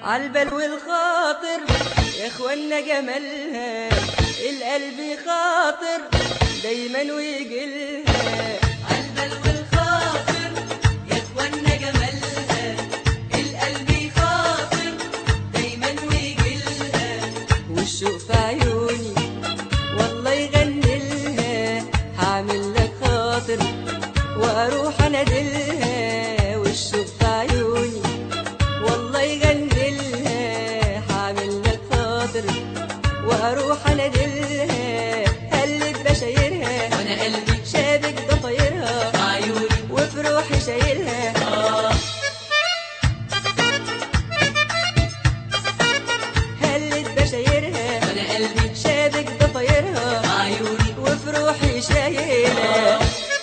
عالبال والخاطر يا اخوانا جمالها القلب خاطر دايما ويجيلها عالبال والخاطر يا اخوانا جمالها القلب خاطر دايما ويجيلها والشوق في عيوني والله يغني لها هعمل لك خاطر واروح انادلها والشوق في عيوني والله يغني لها هعمل لك خاطر واروح انادلها هلت بشايرها وانا قلبي شابك ضفايرها عيوني وفي روحي شايلها اه هلت بشايرها وانا قلبي شابك ضفايرها عيوني وفي روحي شايلها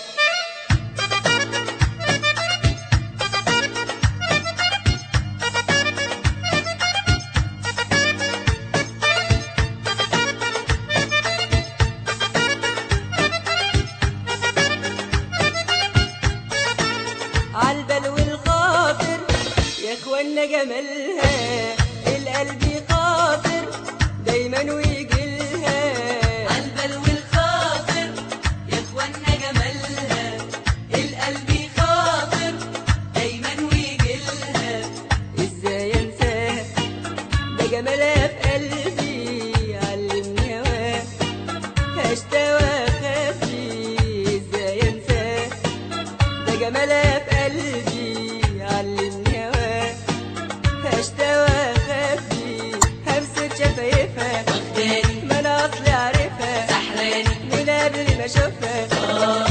عالبال والخاطر يا اخوانا جمالها القلب خاطر دايما ويجيلها عالبال والخاطر يا اخوانا جمالها القلب خاطر دايما ويجيلها ازاي انساها ده جمالها في قلبي علمني هواها هشتوى خافي ازاي انساها ده جمالها في قلبي علمني هواها هشتوى خافي همسك شفايفها واخداني ما انا اصلي عارفها سحراني من قبل ما اشوفها اه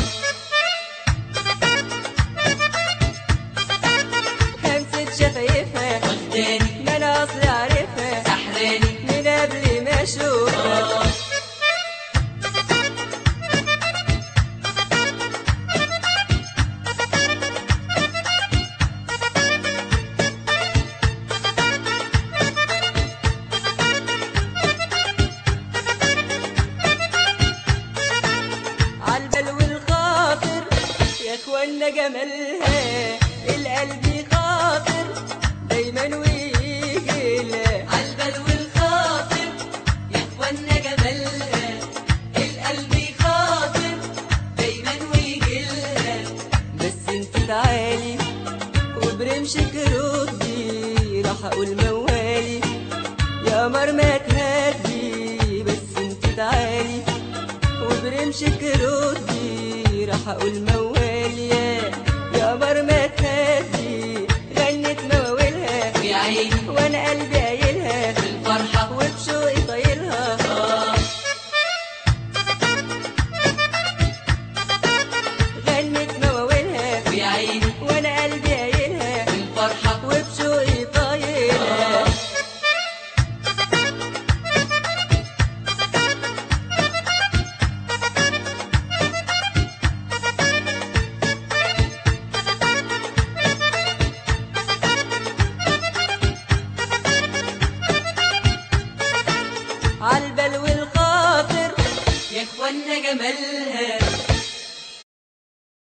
همسك شفايفها واخداني ما انا اصلي عارفها سحراني من قبل ما اشوفها اه عالبال والخاطر يا اخوانا جمالها القلب خاطر دايما ويجيلها عالبال والخاطر يا اخوانا جمالها القلب خاطر دايما ويجيلها بس انت تعالي وبرمشك ردي راح اقول موالي يا قمر ما تهدي بس انت تعالي وبرمشك ردي راح اقول موالي يا يا قمر ما تهدي غنت مواويلها ويا عيني وانا قلبي قايلها بالفرحة وبشوقي طايلها اه غنت مواويلها ويا عيني وانا قلبي قايلها بالفرحة وبشوقي طايلها عالبال والخاطر يا اخوانا جمالها